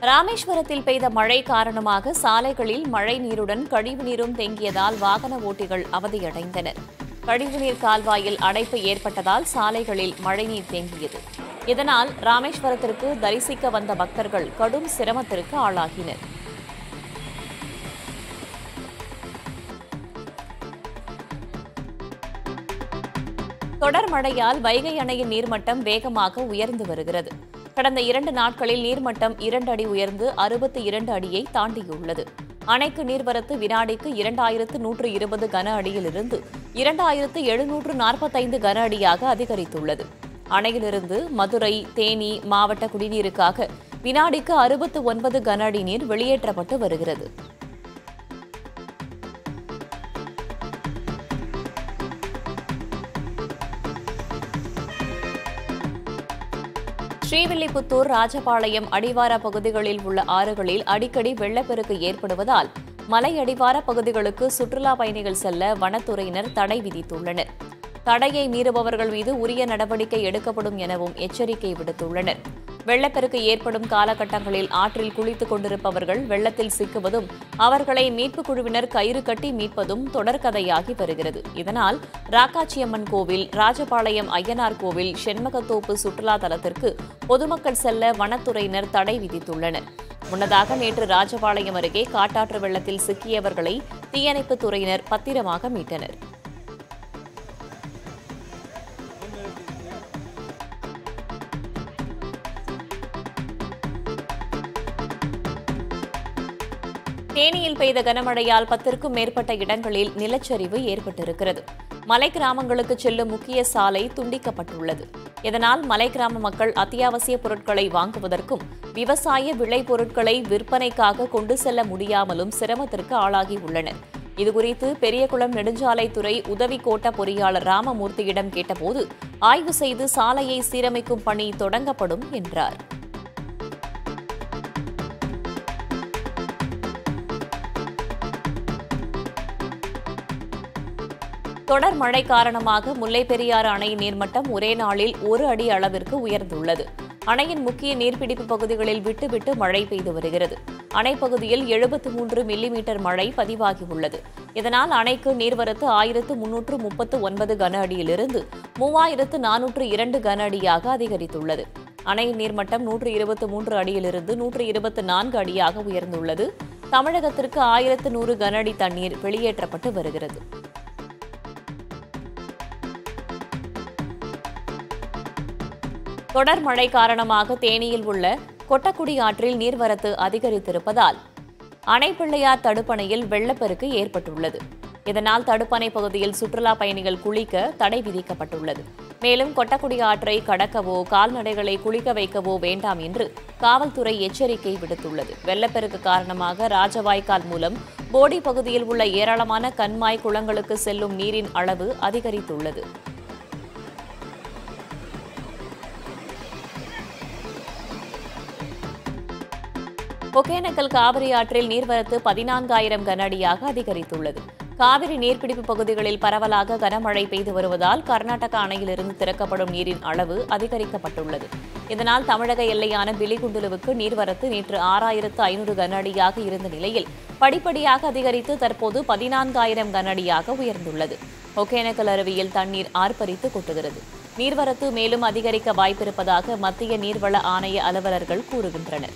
ராமேஸ்வரத்தில் பெய்த மழை காரணமாக சாலைகளில் மழை நீருடன் கழிவுநீரும் தேங்கியதால் வாகன ஓட்டிகள் அவதியடைந்தனர் கழிவுநீர் கால்வாயில் அடைப்பு ஏற்பட்டதால் சாலைகளில் மழைநீர் தேங்கியது இதனால் ராமேஸ்வரத்திற்கு தரிசிக்க வந்த பக்தர்கள் கடும் சிரமத்திற்கு ஆளாகினர் தொடர் மழையால் வைகை அணையின் நீர்மட்டம் வேகமாக உயர்ந்து வருகிறது கடந்த இரண்டு நாட்களில் நீர்மட்டம் இரண்டு அடி உயர்ந்து அறுபத்தி இரண்டு அடியை தாண்டியுள்ளது அணைக்கு நீர்வரத்து வினாடிக்கு இரண்டாயிரத்து நூற்று இருபது கன அடியிலிருந்து இரண்டாயிரத்து எழுநூற்று நாற்பத்தைந்து கன அடியாக அதிகரித்துள்ளது அணையிலிருந்து மதுரை தேனி மாவட்ட குடிநீருக்காக வினாடிக்கு அறுபத்து ஒன்பது கன அடி நீர் வெளியேற்றப்பட்டு வருகிறது ஸ்ரீவில்லிபுத்தூர் ராஜபாளையம் அடிவார பகுதிகளில் உள்ள ஆறுகளில் அடிக்கடி வெள்ளப்பெருக்கு ஏற்படுவதால் மலை அடிவார பகுதிகளுக்கு சுற்றுலா பயணிகள் செல்ல வனத்துறையினர் தடை விதித்துள்ளனர் தடையை மீறுபவர்கள் மீது உரிய நடவடிக்கை எடுக்கப்படும் எனவும் எச்சரிக்கை விடுத்துள்ளனர் வெள்ளப்பெருக்கு ஏற்படும் காலகட்டங்களில் ஆற்றில் குளித்துக் கொண்டிருப்பவர்கள் வெள்ளத்தில் சிக்குவதும் அவர்களை மீட்புக் குழுவினர் கயிறு கட்டி மீட்பதும் தொடர்கதையாகி வருகிறது இதனால் ராக்காச்சியம்மன் கோவில் ராஜபாளையம் ஐயனார் கோவில் செண்மகத்தோப்பு சுற்றுலா தலத்திற்கு பொதுமக்கள் செல்ல வனத்துறையினர் தடை விதித்துள்ளனர் முன்னதாக நேற்று ராஜபாளையம் அருகே காட்டாற்று வெள்ளத்தில் சிக்கியவர்களை தீயணைப்புத் துறையினர் பத்திரமாக மீட்டனர் தேனியில் பெய்த கனமழையால் பத்திற்கும் மேற்பட்ட இடங்களில் நிலச்சரிவு ஏற்பட்டிருக்கிறது மலை கிராமங்களுக்கு செல்லும் முக்கிய சாலை துண்டிக்கப்பட்டுள்ளது இதனால் மலை கிராம மக்கள் அத்தியாவசிய பொருட்களை வாங்குவதற்கும் விவசாய விளைபொருட்களை விற்பனைக்காக கொண்டு செல்ல முடியாமலும் சிரமத்திற்கு ஆளாகி உள்ளனர் இதுகுறித்து பெரியகுளம் நெடுஞ்சாலைத்துறை உதவி கோட்ட பொறியாளர் ராமமூர்த்தியிடம் கேட்டபோது ஆய்வு செய்து சாலையை சீரமைக்கும் பணி தொடங்கப்படும் என்றார் தொடர் மழை காரணமாக முல்லைப் பெரியாறு அணையின் நீர்மட்டம் ஒரே நாளில் ஒரு அடி அளவிற்கு உயர்ந்துள்ளது அணையின் முக்கிய நீர்பிடிப்பு பகுதிகளில் விட்டு விட்டு மழை பெய்து வருகிறது அணை பகுதியில் எழுபத்து மூன்று மில்லிமீட்டர் மழை பதிவாகியுள்ளது இதனால் அணைக்கு நீர்வரத்து ஆயிரத்து முன்னூற்று முப்பத்து ஒன்பது கன அடியிலிருந்து மூவாயிரத்து நானூற்று இரண்டு கன அடியாக அதிகரித்துள்ளது அணையின் நீர்மட்டம் நூற்று இருபத்தி மூன்று அடியிலிருந்து நூற்று இருபத்தி நான்கு அடியாக உயர்ந்துள்ளது தமிழகத்திற்கு ஆயிரத்து நூறு கன அடி தண்ணீர் வெளியேற்றப்பட்டு வருகிறது தொடர் மழை காரணமாக தேனியில் உள்ள கொட்டக்குடி ஆற்றில் நீர்வரத்து அதிகரித்திருப்பதால் அணைப்பிள்ளையார் தடுப்பணையில் வெள்ளப்பெருக்கு ஏற்பட்டுள்ளது இதனால் தடுப்பணை பகுதியில் சுற்றுலா பயணிகள் குளிக்க தடை விதிக்கப்பட்டுள்ளது மேலும் கொட்டக்குடி ஆற்றை கடக்கவோ கால்நடைகளை குளிக்க வைக்கவோ வேண்டாம் என்று காவல்துறை எச்சரிக்கை விடுத்துள்ளது வெள்ளப்பெருக்கு காரணமாக ராஜவாய்க்கால் மூலம் போடி பகுதியில் உள்ள ஏராளமான கண்மாய் குளங்களுக்கு செல்லும் நீரின் அளவு அதிகரித்துள்ளது ஒகேனக்கல் காவிரி ஆற்றில் நீர்வரத்து பதினான்காயிரம் கன அடியாக அதிகரித்துள்ளது காவிரி நீர்பிடிப்பு பகுதிகளில் பரவலாக கனமழை பெய்து வருவதால் கர்நாடக அணையிலிருந்து திறக்கப்படும் நீரின் அளவு அதிகரிக்கப்பட்டுள்ளது இதனால் தமிழக எல்லையான பிலிகுண்டுலுவுக்கு நீர்வரத்து நேற்று ஆறாயிரத்து ஐநூறு கன அடியாக இருந்த நிலையில் படிப்படியாக அதிகரித்து தற்போது பதினான்காயிரம் கன அடியாக உயர்ந்துள்ளது ஒகேனக்கல் அருவியில் தண்ணீர் ஆர்ப்பரித்து கொட்டுகிறது நீர்வரத்து மேலும் அதிகரிக்க வாய்ப்பிருப்பதாக மத்திய நீர்வள ஆணைய அலுவலர்கள் கூறுகின்றனர்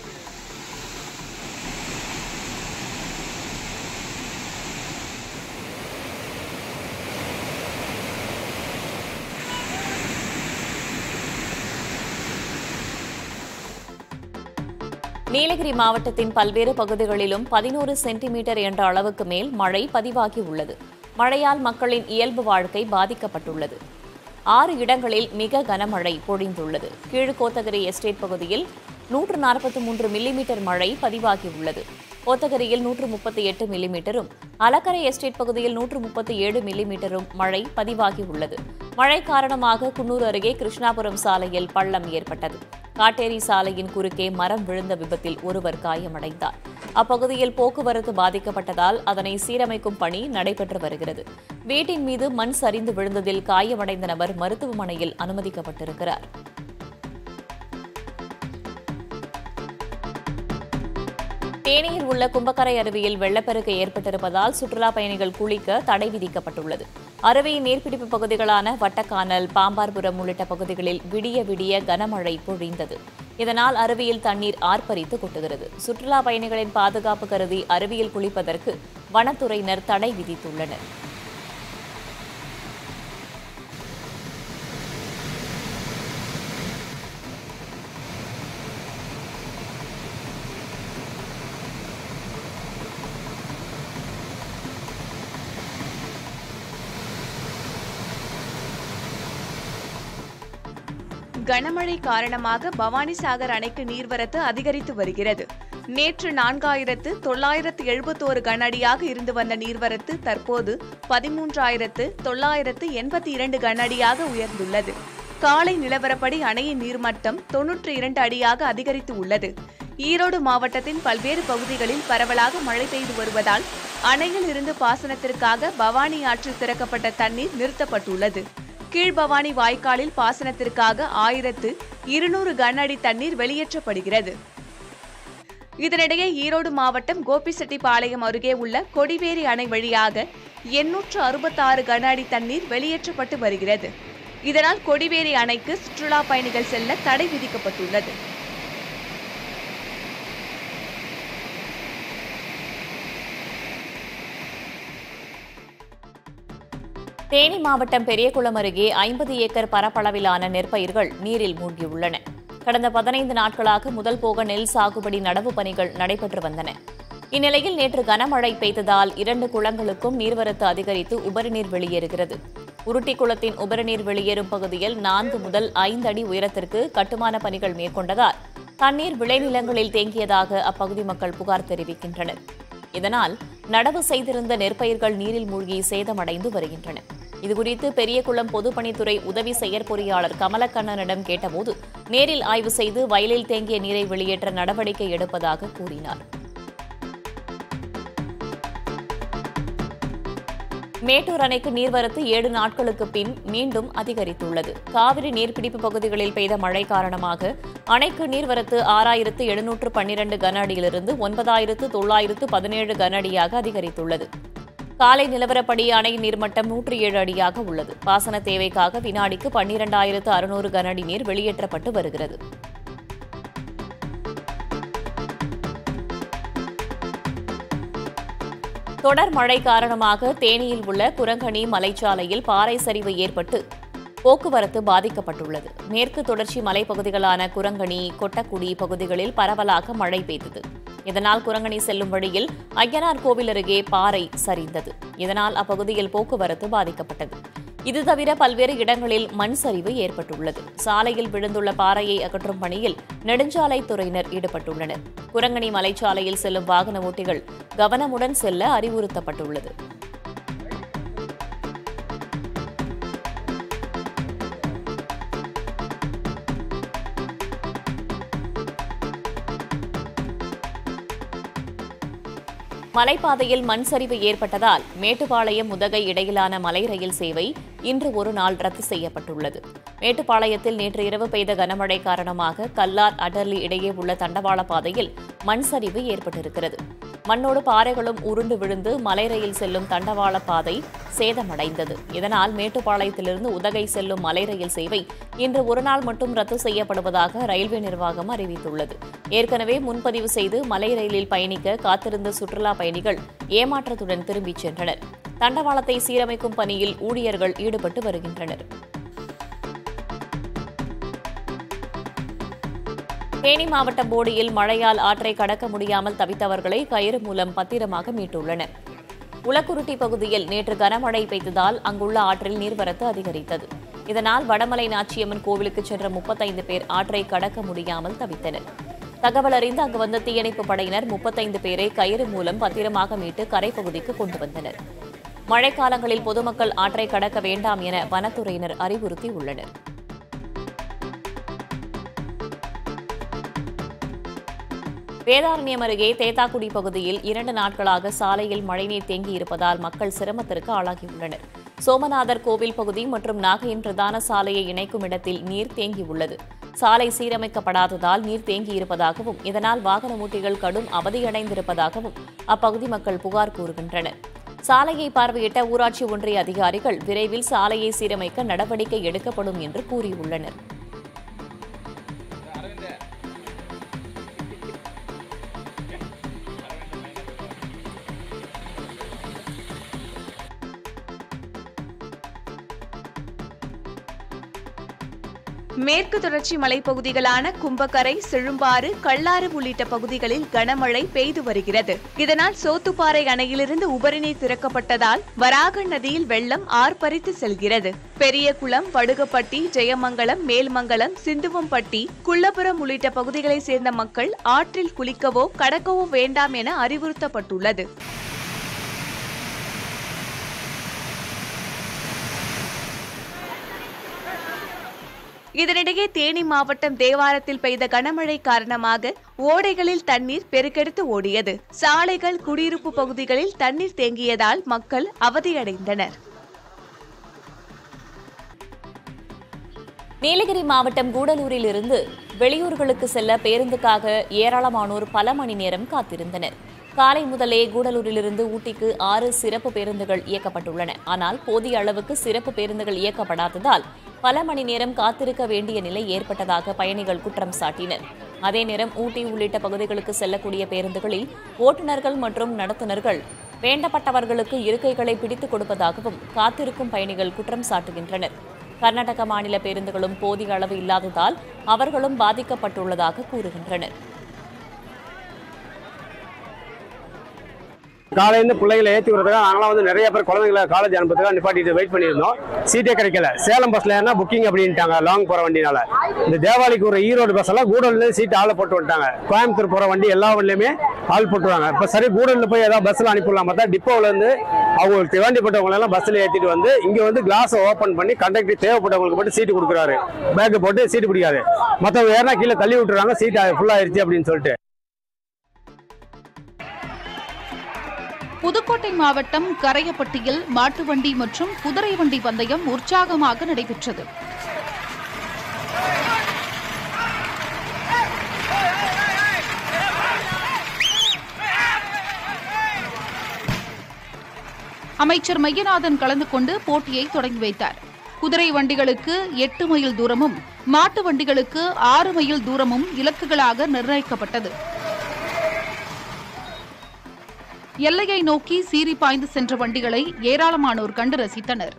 நீலகிரி மாவட்டத்தின் பல்வேறு பகுதிகளிலும் பதினோரு சென்டிமீட்டர் என்ற அளவுக்கு மேல் மழை பதிவாகியுள்ளது மழையால் மக்களின் இயல்பு வாழ்க்கை பாதிக்கப்பட்டுள்ளது ஆறு இடங்களில் மிக கனமழை பொழிந்துள்ளது கீழ்கோத்தகிரி எஸ்டேட் பகுதியில் நூற்று நாற்பத்தி மூன்று மில்லிமீட்டர் மழை பதிவாகியுள்ளது கோத்தகிரியில் நூற்று முப்பத்தி எட்டு மில்லிமீட்டரும் அலக்கரை எஸ்டேட் பகுதியில் நூற்று முப்பத்தி ஏழு மில்லிமீட்டரும் மழை பதிவாகியுள்ளது மழை காரணமாக குன்னூர் அருகே கிருஷ்ணாபுரம் சாலையில் பள்ளம் ஏற்பட்டது காட்டேரி சாலையின் குறுக்கே மரம் விழுந்த விபத்தில் ஒருவர் காயமடைந்தார் அப்பகுதியில் போக்குவரத்து பாதிக்கப்பட்டதால் அதனை சீரமைக்கும் பணி நடைபெற்று வருகிறது வீட்டின் மீது மண் சரிந்து விழுந்ததில் காயமடைந்த நபர் மருத்துவமனையில் அனுமதிக்கப்பட்டிருக்கிறார் தேனியில் உள்ள கும்பக்கரை அருவியில் வெள்ளப்பெருக்கு ஏற்பட்டிருப்பதால் சுற்றுலா பயணிகள் குளிக்க தடை விதிக்கப்பட்டுள்ளது அருவியின் நீர்பிடிப்பு பகுதிகளான வட்டக்கானல் பாம்பார்புரம் உள்ளிட்ட பகுதிகளில் விடிய விடிய கனமழை பொழிந்தது இதனால் அருவியில் தண்ணீர் ஆர்ப்பரித்து கொட்டுகிறது சுற்றுலா பயணிகளின் பாதுகாப்பு கருதி அருவியில் குளிப்பதற்கு வனத்துறையினர் தடை விதித்துள்ளனர் கனமழை காரணமாக பவானிசாகர் அணைக்கு நீர்வரத்து அதிகரித்து வருகிறது நேற்று நான்காயிரத்து தொள்ளாயிரத்து எழுபத்தோரு கன அடியாக இருந்து வந்த நீர்வரத்து தற்போது பதிமூன்றாயிரத்து தொள்ளாயிரத்து எண்பத்தி இரண்டு கன அடியாக உயர்ந்துள்ளது காலை நிலவரப்படி அணையின் நீர்மட்டம் தொன்னூற்றி இரண்டு அடியாக அதிகரித்து உள்ளது ஈரோடு மாவட்டத்தின் பல்வேறு பகுதிகளில் பரவலாக மழை பெய்து வருவதால் அணையில் இருந்து பாசனத்திற்காக பவானி ஆற்றில் திறக்கப்பட்ட தண்ணீர் நிறுத்தப்பட்டுள்ளது கீழ்பவானி வாய்க்காலில் பாசனத்திற்காக ஆயிரத்து இருநூறு கன அடி தண்ணீர் வெளியேற்றப்படுகிறது இதனிடையே ஈரோடு மாவட்டம் கோபிச்செட்டிப்பாளையம் அருகே உள்ள கொடிவேரி அணை வழியாக எண்ணூற்று அறுபத்தாறு கன அடி தண்ணீர் வெளியேற்றப்பட்டு வருகிறது இதனால் கொடிவேரி அணைக்கு சுற்றுலா பயணிகள் செல்ல தடை விதிக்கப்பட்டுள்ளது தேனி மாவட்டம் பெரியகுளம் அருகே ஐம்பது ஏக்கர் பரப்பளவிலான நெற்பயிர்கள் நீரில் மூழ்கியுள்ளன கடந்த பதினைந்து நாட்களாக முதல் போக நெல் சாகுபடி நடவு பணிகள் நடைபெற்று வந்தன இந்நிலையில் நேற்று கனமழை பெய்ததால் இரண்டு குளங்களுக்கும் நீர்வரத்து அதிகரித்து உபரிநீர் வெளியேறுகிறது உருட்டி குளத்தின் உபரிநீர் வெளியேறும் பகுதியில் நான்கு முதல் ஐந்து அடி உயரத்திற்கு கட்டுமான பணிகள் மேற்கொண்டதால் தண்ணீர் விளைநிலங்களில் தேங்கியதாக அப்பகுதி மக்கள் புகார் தெரிவிக்கின்றனர் இதனால் நடவு செய்திருந்த நெற்பயிர்கள் நீரில் மூழ்கி சேதமடைந்து வருகின்றன இதுகுறித்து பெரியகுளம் பொதுப்பணித்துறை உதவி செயற்பொறியாளர் கமலக்கண்ணனிடம் கேட்டபோது நேரில் ஆய்வு செய்து வயலில் தேங்கிய நீரை வெளியேற்ற நடவடிக்கை எடுப்பதாக கூறினார் மேட்டூர் அணைக்கு நீர்வரத்து ஏழு நாட்களுக்கு பின் மீண்டும் அதிகரித்துள்ளது காவிரி நீர்பிடிப்பு பகுதிகளில் பெய்த மழை காரணமாக அணைக்கு நீர்வரத்து ஆறாயிரத்து எழுநூற்று பன்னிரண்டு கன அடியிலிருந்து ஒன்பதாயிரத்து தொள்ளாயிரத்து பதினேழு கன அடியாக அதிகரித்துள்ளது காலை நிலவரப்படி அணை நீர்மட்டம் நூற்றி ஏழு அடியாக உள்ளது பாசன தேவைக்காக வினாடிக்கு பன்னிரண்டாயிரத்து அறுநூறு கன அடி நீர் வெளியேற்றப்பட்டு வருகிறது தொடர் மழை காரணமாக தேனியில் உள்ள குரங்கணி மலைச்சாலையில் பாறை சரிவு ஏற்பட்டு போக்குவரத்து பாதிக்கப்பட்டுள்ளது மேற்கு தொடர்ச்சி மலைப்பகுதிகளான குரங்கணி கொட்டக்குடி பகுதிகளில் பரவலாக மழை பெய்தது இதனால் குரங்கணி செல்லும் வழியில் ஐயனார் கோவில் அருகே பாறை சரிந்தது இதனால் அப்பகுதியில் போக்குவரத்து பாதிக்கப்பட்டது இது தவிர பல்வேறு இடங்களில் மண் சரிவு ஏற்பட்டுள்ளது சாலையில் விழுந்துள்ள பாறையை அகற்றும் பணியில் நெடுஞ்சாலைத்துறையினர் ஈடுபட்டுள்ளனர் குரங்கணி மலைச்சாலையில் செல்லும் வாகன ஓட்டிகள் கவனமுடன் செல்ல அறிவுறுத்தப்பட்டுள்ளது மலைப்பாதையில் மண் சரிவு ஏற்பட்டதால் மேட்டுப்பாளையம் உதகை இடையிலான மலை ரயில் சேவை இன்று ஒரு நாள் ரத்து செய்யப்பட்டுள்ளது மேட்டுப்பாளையத்தில் நேற்று இரவு பெய்த கனமழை காரணமாக கல்லார் அடர்லி இடையே உள்ள தண்டவாள பாதையில் மண் சரிவு ஏற்பட்டிருக்கிறது மண்ணோடு பாறைகளும் உருண்டு விழுந்து மலை ரயில் செல்லும் தண்டவாள பாதை சேதமடைந்தது இதனால் மேட்டுப்பாளையத்திலிருந்து உதகை செல்லும் மலை ரயில் சேவை இன்று ஒருநாள் மட்டும் ரத்து செய்யப்படுவதாக ரயில்வே நிர்வாகம் அறிவித்துள்ளது ஏற்கனவே முன்பதிவு செய்து மலை ரயிலில் பயணிக்க காத்திருந்த சுற்றுலா பயணிகள் ஏமாற்றத்துடன் திரும்பிச் சென்றனர் தண்டவாளத்தை சீரமைக்கும் பணியில் ஊழியர்கள் ஈடுபட்டு வருகின்றனர் தேனி மாவட்டம் போடியில் மழையால் ஆற்றை கடக்க முடியாமல் தவித்தவர்களை கயிறு மூலம் பத்திரமாக மீட்டுள்ளனர் உலக்குருட்டி பகுதியில் நேற்று கனமழை பெய்ததால் அங்குள்ள ஆற்றில் நீர்வரத்து அதிகரித்தது இதனால் வடமலை நாச்சியம்மன் கோவிலுக்கு சென்ற முப்பத்தைந்து பேர் ஆற்றை கடக்க முடியாமல் தவித்தனர் தகவல் அறிந்து அங்கு வந்த தீயணைப்பு படையினர் முப்பத்தைந்து பேரை கயிறு மூலம் பத்திரமாக மீட்டு கரைப்பகுதிக்கு கொண்டு வந்தனர் மழைக்காலங்களில் பொதுமக்கள் ஆற்றை கடக்க வேண்டாம் என வனத்துறையினர் அறிவுறுத்தியுள்ளனர் வேதாரண்யம் அருகே தேத்தாக்குடி பகுதியில் இரண்டு நாட்களாக சாலையில் மழைநீர் தேங்கியிருப்பதால் மக்கள் சிரமத்திற்கு ஆளாகியுள்ளனர் சோமநாதர் கோவில் பகுதி மற்றும் நாகையின் பிரதான சாலையை இணைக்கும் இடத்தில் நீர் தேங்கியுள்ளது சாலை சீரமைக்கப்படாததால் நீர் தேங்கியிருப்பதாகவும் இதனால் வாகன ஓட்டிகள் கடும் அவதியடைந்திருப்பதாகவும் அப்பகுதி மக்கள் புகார் கூறுகின்றனர் சாலையை பார்வையிட்ட ஊராட்சி ஒன்றிய அதிகாரிகள் விரைவில் சாலையை சீரமைக்க நடவடிக்கை எடுக்கப்படும் என்று கூறியுள்ளனர் மேற்கு தொடர்ச்சி மலைப்பகுதிகளான கும்பக்கரை செழும்பாறு கள்ளாறு உள்ளிட்ட பகுதிகளில் கனமழை பெய்து வருகிறது இதனால் சோத்துப்பாறை அணையிலிருந்து உபரிநீர் திறக்கப்பட்டதால் வராக நதியில் வெள்ளம் ஆர்ப்பரித்து செல்கிறது பெரியகுளம் வடுகப்பட்டி ஜெயமங்கலம் மேல்மங்கலம் சிந்துவம்பட்டி குள்ளபுரம் உள்ளிட்ட பகுதிகளைச் சேர்ந்த மக்கள் ஆற்றில் குளிக்கவோ கடக்கவோ வேண்டாம் என அறிவுறுத்தப்பட்டுள்ளது இதனிடையே தேனி மாவட்டம் தேவாரத்தில் பெய்த கனமழை காரணமாக ஓடைகளில் தண்ணீர் பெருக்கெடுத்து ஓடியது சாலைகள் குடியிருப்பு பகுதிகளில் தண்ணீர் தேங்கியதால் மக்கள் அவதியடைந்தனர் நீலகிரி மாவட்டம் கூடலூரில் இருந்து வெளியூர்களுக்கு செல்ல பேருந்துக்காக ஏராளமானோர் பல மணி நேரம் காத்திருந்தனர் காலை முதலே கூடலூரிலிருந்து ஊட்டிக்கு ஆறு சிறப்பு பேருந்துகள் இயக்கப்பட்டுள்ளன ஆனால் போதிய அளவுக்கு சிறப்பு பேருந்துகள் இயக்கப்படாததால் பல மணி நேரம் காத்திருக்க வேண்டிய நிலை ஏற்பட்டதாக பயணிகள் குற்றம் சாட்டினர் அதே நேரம் ஊட்டி உள்ளிட்ட பகுதிகளுக்கு செல்லக்கூடிய பேருந்துகளில் ஓட்டுநர்கள் மற்றும் நடத்துனர்கள் வேண்டப்பட்டவர்களுக்கு இருக்கைகளை பிடித்துக் கொடுப்பதாகவும் காத்திருக்கும் பயணிகள் குற்றம் சாட்டுகின்றனர் கர்நாடக மாநில பேருந்துகளும் போதிய அளவு இல்லாததால் அவர்களும் பாதிக்கப்பட்டுள்ளதாக கூறுகின்றனர் காலையிலேருந்து பிள்ளைகளை ஏற்றி விடுறதுக்காக நாங்களாம் வந்து நிறைய பேர் குழந்தைங்களை காலேஜ் அனுப்புறதுக்காக நிப்பாட்டிட்டு வெயிட் பண்ணியிருந்தோம் சீட்டே கிடைக்கல சேலம் பஸ்ல ஏன்னா புக்கிங் அப்படின்ட்டாங்க லாங் போகிற வண்டினால இந்த தேவாலிக்கு ஒரு ஈரோடு பஸ் எல்லாம் கூடல்ல சீட் ஆளை போட்டு விட்டாங்க கோயம்புத்தூர் போகிற வண்டி எல்லா வண்டியுமே ஆள் போட்டுருவாங்க இப்போ சரி கூடலில் போய் ஏதாவது பஸ்ஸில் அனுப்பிடலாம் பார்த்தா டிப்போவில் இருந்து அவங்களுக்கு வேண்டிப்பட்டவங்க எல்லாம் பஸ்ஸில் ஏற்றிட்டு வந்து இங்கே வந்து கிளாஸை ஓப்பன் பண்ணி கண்டக்டர் தேவைப்பட்டவங்களுக்கு மட்டும் சீட்டு கொடுக்குறாரு பேக்கு போட்டு சீட்டு பிடிக்காது மற்றவங்க ஏன்னா கீழே தள்ளி விட்டுறாங்க சீட் ஃபுல்லாகிருச்சு அப்படின்னு சொல்லிட்டு புதுக்கோட்டை மாவட்டம் கரையப்பட்டியில் மாட்டு வண்டி மற்றும் குதிரை வண்டி பந்தயம் உற்சாகமாக நடைபெற்றது அமைச்சர் மையநாதன் கலந்து கொண்டு போட்டியை தொடங்கி வைத்தார் குதிரை வண்டிகளுக்கு எட்டு மைல் தூரமும் மாட்டு வண்டிகளுக்கு ஆறு மைல் தூரமும் இலக்குகளாக நிர்ணயிக்கப்பட்டது எல்லையை நோக்கி சீறி பாய்ந்து சென்ற வண்டிகளை ஏராளமானோர் கண்டு ரசித்தனர்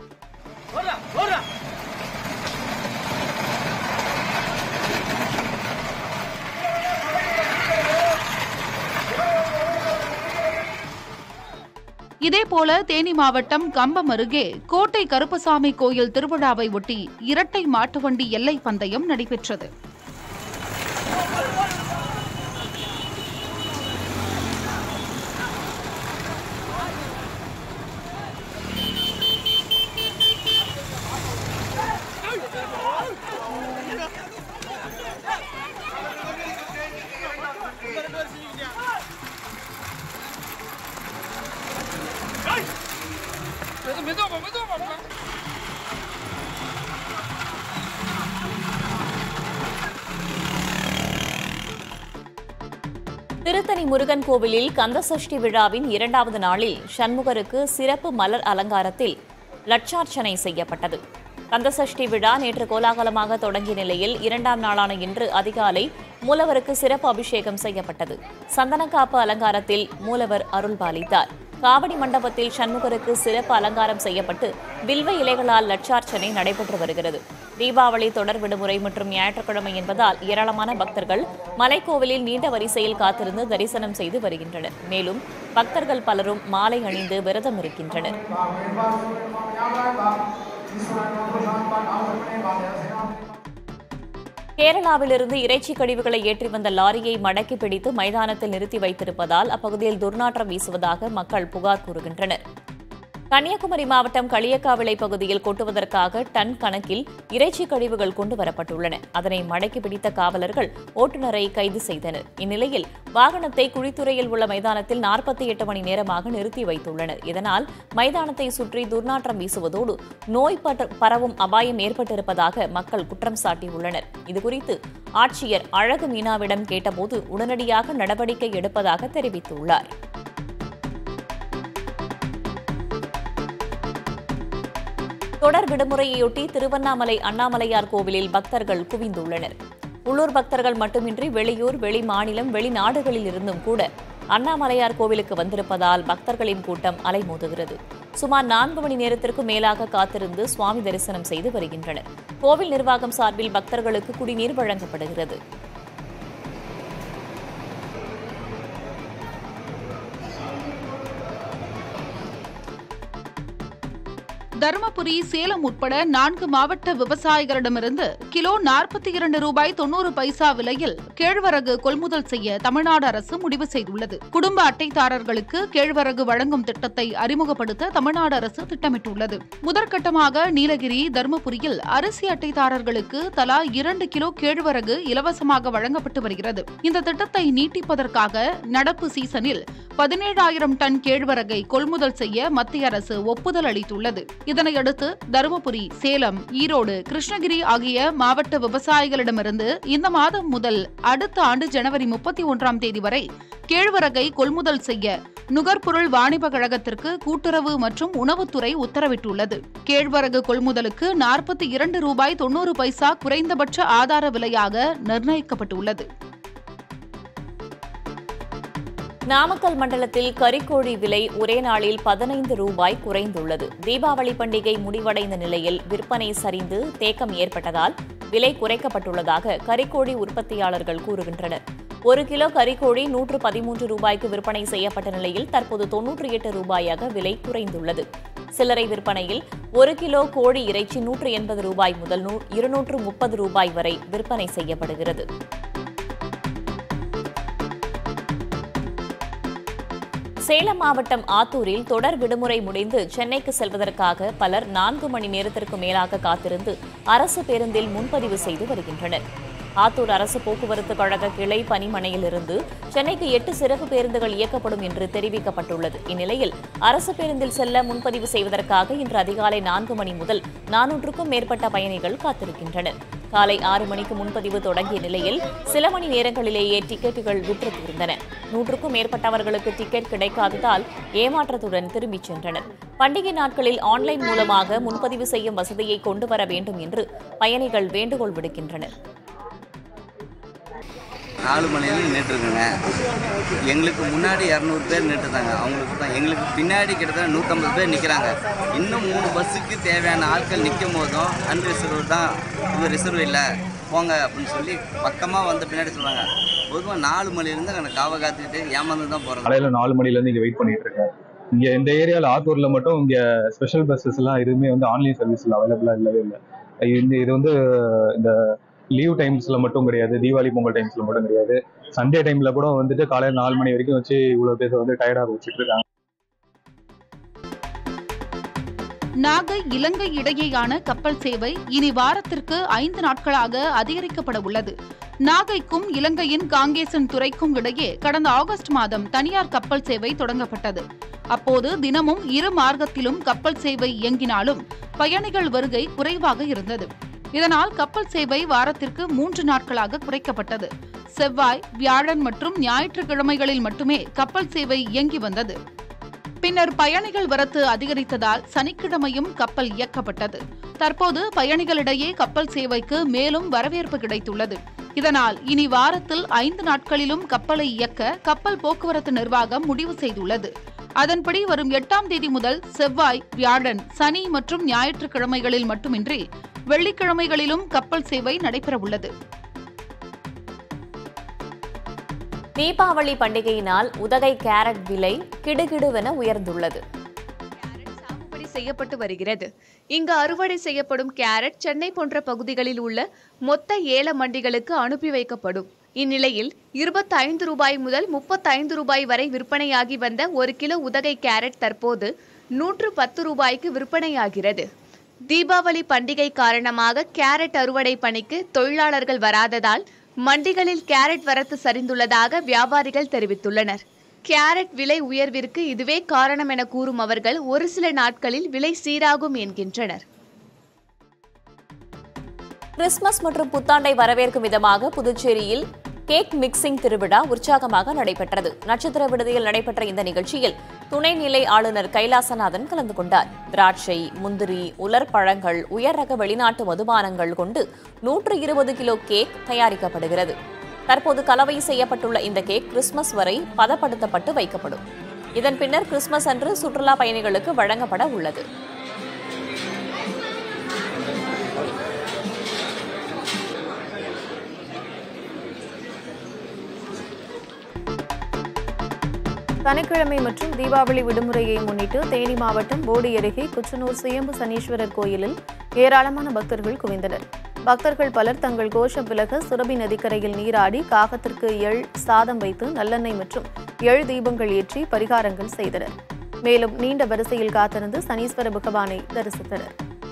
இதேபோல தேனி மாவட்டம் கம்பம் அருகே கோட்டை கருப்பசாமி கோயில் திருவிழாவை ஒட்டி இரட்டை மாட்டு வண்டி எல்லை பந்தயம் நடைபெற்றது திருத்தணி முருகன் கோவிலில் கந்தசஷ்டி விழாவின் இரண்டாவது நாளில் சண்முகருக்கு சிறப்பு மலர் அலங்காரத்தில் லட்சார்ச்சனை செய்யப்பட்டது கந்தசஷ்டி விழா நேற்று கோலாகலமாக தொடங்கிய நிலையில் இரண்டாம் நாளான இன்று அதிகாலை மூலவருக்கு சிறப்பு அபிஷேகம் செய்யப்பட்டது சந்தனக்காப்பு அலங்காரத்தில் மூலவர் அருள்பாலித்தார் காவடி மண்டபத்தில் சண்முகருக்கு சிறப்பு அலங்காரம் செய்யப்பட்டு வில்வ இலைகளால் லட்சார்ச்சனை நடைபெற்று வருகிறது தீபாவளி தொடர் விடுமுறை மற்றும் ஞாயிற்றுக்கிழமை என்பதால் ஏராளமான பக்தர்கள் மலைக்கோவிலில் நீண்ட வரிசையில் காத்திருந்து தரிசனம் செய்து வருகின்றனர் மேலும் பக்தர்கள் பலரும் மாலை அணிந்து விரதம் இருக்கின்றனர் கேரளாவிலிருந்து இறைச்சி கழிவுகளை ஏற்றி வந்த லாரியை மடக்கி பிடித்து மைதானத்தில் நிறுத்தி வைத்திருப்பதால் அப்பகுதியில் துர்நாற்றம் வீசுவதாக மக்கள் புகார் கூறுகின்றனர் கன்னியாகுமரி மாவட்டம் களியக்காவிளை பகுதியில் கொட்டுவதற்காக டன் கணக்கில் இறைச்சி கழிவுகள் கொண்டு வரப்பட்டுள்ளன அதனை மடக்கி பிடித்த காவலர்கள் ஓட்டுநரை கைது செய்தனர் இந்நிலையில் வாகனத்தை குழித்துறையில் உள்ள மைதானத்தில் நாற்பத்தி எட்டு மணி நேரமாக நிறுத்தி வைத்துள்ளனர் இதனால் மைதானத்தை சுற்றி துர்நாற்றம் வீசுவதோடு நோய் பரவும் அபாயம் ஏற்பட்டிருப்பதாக மக்கள் குற்றம் சாட்டியுள்ளனர் இதுகுறித்து ஆட்சியர் அழகு மீனாவிடம் கேட்டபோது உடனடியாக நடவடிக்கை எடுப்பதாக தெரிவித்துள்ளார் தொடர் விடுமுறையொட்டி திருவண்ணாமலை அண்ணாமலையார் கோவிலில் பக்தர்கள் குவிந்துள்ளனர் உள்ளூர் பக்தர்கள் மட்டுமின்றி வெளியூர் வெளி மாநிலம் வெளிநாடுகளில் இருந்தும் கூட அண்ணாமலையார் கோவிலுக்கு வந்திருப்பதால் பக்தர்களின் கூட்டம் அலைமோதுகிறது சுமார் நான்கு மணி நேரத்திற்கு மேலாக காத்திருந்து சுவாமி தரிசனம் செய்து வருகின்றனர் கோவில் நிர்வாகம் சார்பில் பக்தர்களுக்கு குடிநீர் வழங்கப்படுகிறது தருமபுரி சேலம் உட்பட நான்கு மாவட்ட விவசாயிகளிடமிருந்து கிலோ நாற்பத்தி இரண்டு ரூபாய் தொன்னூறு பைசா விலையில் கேழ்வரகு கொள்முதல் செய்ய தமிழ்நாடு அரசு முடிவு செய்துள்ளது குடும்ப அட்டைதாரர்களுக்கு கேழ்வரகு வழங்கும் திட்டத்தை அறிமுகப்படுத்த தமிழ்நாடு அரசு திட்டமிட்டுள்ளது முதற்கட்டமாக நீலகிரி தருமபுரியில் அரிசி அட்டைதாரர்களுக்கு தலா இரண்டு கிலோ கேழ்வரகு இலவசமாக வழங்கப்பட்டு வருகிறது இந்த திட்டத்தை நீட்டிப்பதற்காக நடப்பு சீசனில் பதினேழாயிரம் டன் கேழ்வரகை கொள்முதல் செய்ய மத்திய அரசு ஒப்புதல் அளித்துள்ளது இதனையடுத்து தருமபுரி சேலம் ஈரோடு கிருஷ்ணகிரி ஆகிய மாவட்ட விவசாயிகளிடமிருந்து இந்த மாதம் முதல் அடுத்த ஆண்டு ஜனவரி முப்பத்தி ஒன்றாம் தேதி வரை கேழ்வரகை கொள்முதல் செய்ய நுகர்பொருள் வாணிப கழகத்திற்கு கூட்டுறவு மற்றும் உணவுத்துறை உத்தரவிட்டுள்ளது கேழ்வரகு கொள்முதலுக்கு நாற்பத்தி இரண்டு ரூபாய் தொன்னூறு பைசா குறைந்தபட்ச ஆதார விலையாக நிர்ணயிக்கப்பட்டுள்ளது நாமக்கல் மண்டலத்தில் கறிக்கோழி விலை ஒரே நாளில் பதினைந்து ரூபாய் குறைந்துள்ளது தீபாவளி பண்டிகை முடிவடைந்த நிலையில் விற்பனை சரிந்து தேக்கம் ஏற்பட்டதால் விலை குறைக்கப்பட்டுள்ளதாக கறிக்கோழி உற்பத்தியாளர்கள் கூறுகின்றனர் ஒரு கிலோ கறிக்கோழி நூற்று பதிமூன்று ரூபாய்க்கு விற்பனை செய்யப்பட்ட நிலையில் தற்போது தொன்னூற்றி எட்டு ரூபாயாக விலை குறைந்துள்ளது சில்லறை விற்பனையில் ஒரு கிலோ கோழி இறைச்சி நூற்று எண்பது ரூபாய் முதல் நூ- இருநூற்று முப்பது ரூபாய் வரை விற்பனை செய்யப்படுகிறது சேலம் மாவட்டம் ஆத்தூரில் தொடர் விடுமுறை முடிந்து சென்னைக்கு செல்வதற்காக பலர் நான்கு மணி நேரத்திற்கு மேலாக காத்திருந்து அரசு பேருந்தில் முன்பதிவு செய்து வருகின்றனர் ஆத்தூர் அரசு போக்குவரத்து கழக கிளை பணிமனையிலிருந்து சென்னைக்கு எட்டு சிறப்பு பேருந்துகள் இயக்கப்படும் என்று தெரிவிக்கப்பட்டுள்ளது இந்நிலையில் அரசு பேருந்தில் செல்ல முன்பதிவு செய்வதற்காக இன்று அதிகாலை நான்கு மணி முதல் நானூற்றுக்கும் மேற்பட்ட பயணிகள் காத்திருக்கின்றனர் காலை ஆறு மணிக்கு முன்பதிவு தொடங்கிய நிலையில் சில மணி நேரங்களிலேயே டிக்கெட்டுகள் விற்று தீர்ந்தன நூற்றுக்கும் மேற்பட்டவர்களுக்கு டிக்கெட் கிடைக்காததால் ஏமாற்றத்துடன் திரும்பிச் சென்றனர் பண்டிகை நாட்களில் ஆன்லைன் மூலமாக முன்பதிவு செய்யும் வசதியை கொண்டு வர வேண்டும் என்று பயணிகள் வேண்டுகோள் விடுக்கின்றனர் நாலு மணிலேருந்து நின்றுட்டுருக்குங்க எங்களுக்கு முன்னாடி இரநூறு பேர் நின்றுட்டாங்க அவங்களுக்கு தான் எங்களுக்கு பின்னாடி கிட்டத்தட்ட நூற்றம்பது பேர் நிற்கிறாங்க இன்னும் மூணு பஸ்ஸுக்கு தேவையான ஆட்கள் நிற்கும் போதும் அன்ரிசர்வ் தான் இது ரிசர்வ் இல்லை போங்க அப்படின்னு சொல்லி பக்கமாக வந்து பின்னாடி சொல்கிறாங்க பொதுவாக நாலு மணிலேருந்து எனக்கு காவ காத்துக்கிட்டு ஏமாந்து தான் போகிறாங்க காலையில நாலு மணில இருந்து இங்க வெயிட் பண்ணிட்டு இருக்கேன் இங்க இந்த ஏரியால ஆத்தூர்ல மட்டும் இங்க ஸ்பெஷல் பஸ்ஸஸ் எல்லாம் எதுவுமே வந்து ஆன்லைன் சர்வீஸ்ல அவைலபிளா இல்லவே இல்லை இந்த இது வந்து இந்த லீவ் டைம்ஸ்ல மட்டும் கிடையாது தீபாவளி பொங்கல் டைம்ஸ்ல மட்டும் கிடையாது சண்டே டைம்ல கூட வந்துட்டு காலையில நாலு மணி வரைக்கும் வச்சு இவ்வளவு பேர் வந்து டயர்டாக வச்சுட்டு இருக்காங்க நாகை இலங்கை இடையேயான கப்பல் சேவை இனி வாரத்திற்கு ஐந்து நாட்களாக அதிகரிக்கப்பட உள்ளது நாகைக்கும் இலங்கையின் காங்கேசன் துறைக்கும் இடையே கடந்த ஆகஸ்ட் மாதம் தனியார் கப்பல் சேவை தொடங்கப்பட்டது அப்போது தினமும் இரு மார்க்கத்திலும் கப்பல் சேவை இயங்கினாலும் பயணிகள் வருகை குறைவாக இருந்தது இதனால் கப்பல் சேவை வாரத்திற்கு மூன்று நாட்களாக குறைக்கப்பட்டது செவ்வாய் வியாழன் மற்றும் ஞாயிற்றுக்கிழமைகளில் மட்டுமே கப்பல் சேவை இயங்கி வந்தது பின்னர் பயணிகள் வரத்து அதிகரித்ததால் சனிக்கிழமையும் கப்பல் இயக்கப்பட்டது தற்போது பயணிகளிடையே கப்பல் சேவைக்கு மேலும் வரவேற்பு கிடைத்துள்ளது இதனால் இனி வாரத்தில் ஐந்து நாட்களிலும் கப்பலை இயக்க கப்பல் போக்குவரத்து நிர்வாகம் முடிவு செய்துள்ளது அதன்படி வரும் எட்டாம் தேதி முதல் செவ்வாய் வியாழன் சனி மற்றும் ஞாயிற்றுக்கிழமைகளில் மட்டுமின்றி வெள்ளிக்கிழமைகளிலும் கப்பல் சேவை நடைபெறவுள்ளது தீபாவளி பண்டிகையினால் உதகை கேரட் விலை கிடுகிடுவென உயர்ந்துள்ளது கேரட் சாகுபடி செய்யப்பட்டு வருகிறது இங்கு அறுவடை செய்யப்படும் கேரட் சென்னை போன்ற பகுதிகளில் உள்ள மொத்த ஏல மண்டிகளுக்கு அனுப்பி வைக்கப்படும் இந்நிலையில் இருபத்தைந்து ரூபாய் முதல் முப்பத்தைந்து ரூபாய் வரை விற்பனையாகி வந்த ஒரு கிலோ உதகை கேரட் தற்போது நூற்று பத்து ரூபாய்க்கு விற்பனையாகிறது தீபாவளி பண்டிகை காரணமாக கேரட் அறுவடை பணிக்கு தொழிலாளர்கள் வராததால் மண்டிகளில் கேரட் வரத்து சரிந்துள்ளதாக வியாபாரிகள் தெரிவித்துள்ளனர் கேரட் விலை உயர்விற்கு இதுவே காரணம் என கூறும் அவர்கள் ஒரு சில நாட்களில் விலை சீராகும் என்கின்றனர் கிறிஸ்துமஸ் மற்றும் புத்தாண்டை வரவேற்கும் விதமாக புதுச்சேரியில் கேக் மிக்சிங் திருவிழா உற்சாகமாக நடைபெற்றது நட்சத்திர விடுதியில் நடைபெற்ற இந்த நிகழ்ச்சியில் துணைநிலை ஆளுநர் கைலாசநாதன் கலந்து கொண்டார் திராட்சை முந்திரி உலர் பழங்கள் உயர் ரக வெளிநாட்டு மதுபானங்கள் கொண்டு நூற்று இருபது கிலோ கேக் தயாரிக்கப்படுகிறது தற்போது கலவை செய்யப்பட்டுள்ள இந்த கேக் கிறிஸ்துமஸ் வரை பதப்படுத்தப்பட்டு வைக்கப்படும் இதன் பின்னர் கிறிஸ்துமஸ் அன்று சுற்றுலா பயணிகளுக்கு வழங்கப்பட உள்ளது சனிக்கிழமை மற்றும் தீபாவளி விடுமுறையை முன்னிட்டு தேனி மாவட்டம் போடி அருகே குச்சனூர் சுயம்பு சனீஸ்வரர் கோயிலில் ஏராளமான பக்தர்கள் குவிந்தனர் பக்தர்கள் பலர் தங்கள் கோஷம் விலக சுரபி நதிக்கரையில் நீராடி காகத்திற்கு எள் சாதம் வைத்து நல்லெண்ணெய் மற்றும் எள் தீபங்கள் ஏற்றி பரிகாரங்கள் செய்தனர் மேலும் நீண்ட வரிசையில் காத்திருந்து சனீஸ்வர பகவானை தரிசித்தனர்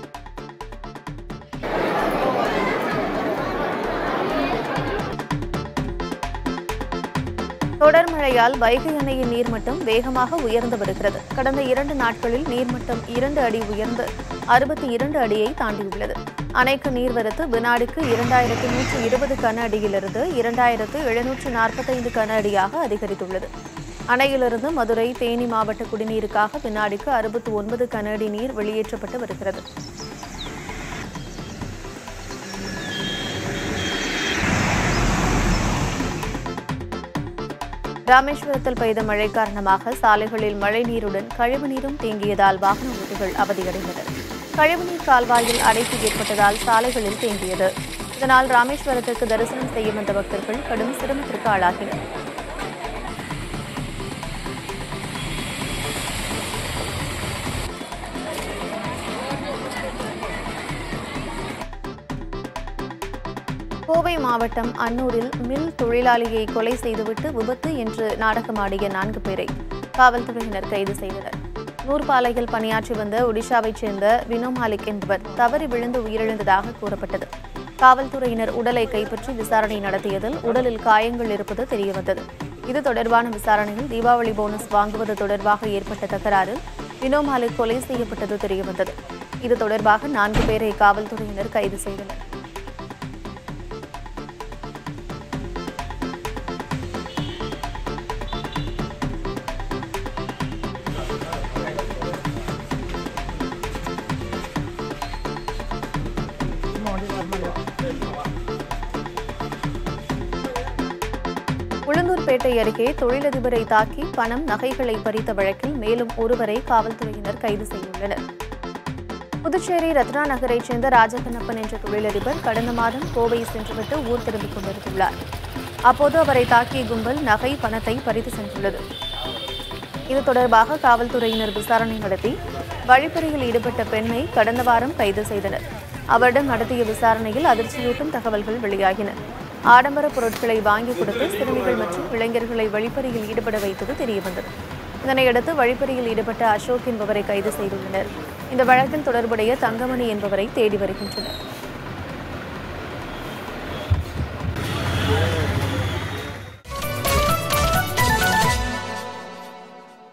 தொடர் மழையால் வைகை அணையின் நீர்மட்டம் வேகமாக உயர்ந்து வருகிறது கடந்த இரண்டு நாட்களில் நீர்மட்டம் இரண்டு அடி உயர்ந்து அறுபத்தி இரண்டு அடியை தாண்டியுள்ளது அணைக்கு நீர்வரத்து வினாடிக்கு இரண்டாயிரத்து நூற்று இருபது கன அடியிலிருந்து இரண்டாயிரத்து எழுநூற்று நாற்பத்தைந்து கன அடியாக அதிகரித்துள்ளது அணையிலிருந்து மதுரை தேனி மாவட்ட குடிநீருக்காக வினாடிக்கு அறுபத்தி ஒன்பது கன அடி நீர் வெளியேற்றப்பட்டு வருகிறது ராமேஸ்வரத்தில் பெய்த மழை காரணமாக சாலைகளில் மழைநீருடன் கழிவுநீரும் தேங்கியதால் வாகன ஓட்டிகள் அவதியடைந்தனர் கழிவுநீர் கால்வாயில் அடைப்பு ஏற்பட்டதால் சாலைகளில் தேங்கியது இதனால் ராமேஸ்வரத்திற்கு தரிசனம் செய்ய வந்த பக்தர்கள் கடும் சிரமத்திற்கு ஆளாகினர் கோவை மாவட்டம் அன்னூரில் மில் தொழிலாளியை கொலை செய்துவிட்டு விபத்து என்று நாடகமாடிய நான்கு பேரை காவல்துறையினர் கைது செய்தனர் நூற்பாலையில் பணியாற்றி வந்த ஒடிஷாவைச் சேர்ந்த வினோ மாலிக் என்பவர் தவறி விழுந்து உயிரிழந்ததாக கூறப்பட்டது காவல்துறையினர் உடலை கைப்பற்றி விசாரணை நடத்தியதில் உடலில் காயங்கள் இருப்பது தெரியவந்தது இது தொடர்பான விசாரணையில் தீபாவளி போனஸ் வாங்குவது தொடர்பாக ஏற்பட்ட தகராறில் வினோ மாலிக் கொலை செய்யப்பட்டது தெரியவந்தது இது தொடர்பாக நான்கு பேரை காவல்துறையினர் கைது செய்தனர் உளுந்தூர்பேட்டை அருகே தொழிலதிபரை தாக்கி பணம் நகைகளை பறித்த வழக்கில் மேலும் ஒருவரை காவல்துறையினர் கைது செய்துள்ளனர் புதுச்சேரி ரத்னா நகரைச் சேர்ந்த ராஜகண்ணப்பன் என்ற தொழிலதிபர் கடந்த மாதம் கோவை சென்றுவிட்டு ஊர் திரும்பிக் கொண்டிருந்துள்ளார் அப்போது அவரை தாக்கிய கும்பல் நகை பணத்தை பறித்து சென்றுள்ளது இது தொடர்பாக காவல்துறையினர் விசாரணை நடத்தி வழிப்பறியில் ஈடுபட்ட பெண்ணை கடந்த வாரம் கைது செய்தனர் அவரிடம் நடத்திய விசாரணையில் அதிர்ச்சியூட்டும் தகவல்கள் வெளியாகின ஆடம்பர பொருட்களை வாங்கி கொடுத்து சிறுமிகள் மற்றும் இளைஞர்களை வழிப்பறியில் ஈடுபட வைத்தது தெரியவந்தது இதனையடுத்து வழிப்பறியில் ஈடுபட்ட அசோக் என்பவரை கைது செய்துள்ளனர் இந்த வழக்கில் தொடர்புடைய தங்கமணி என்பவரை தேடி வருகின்றனர்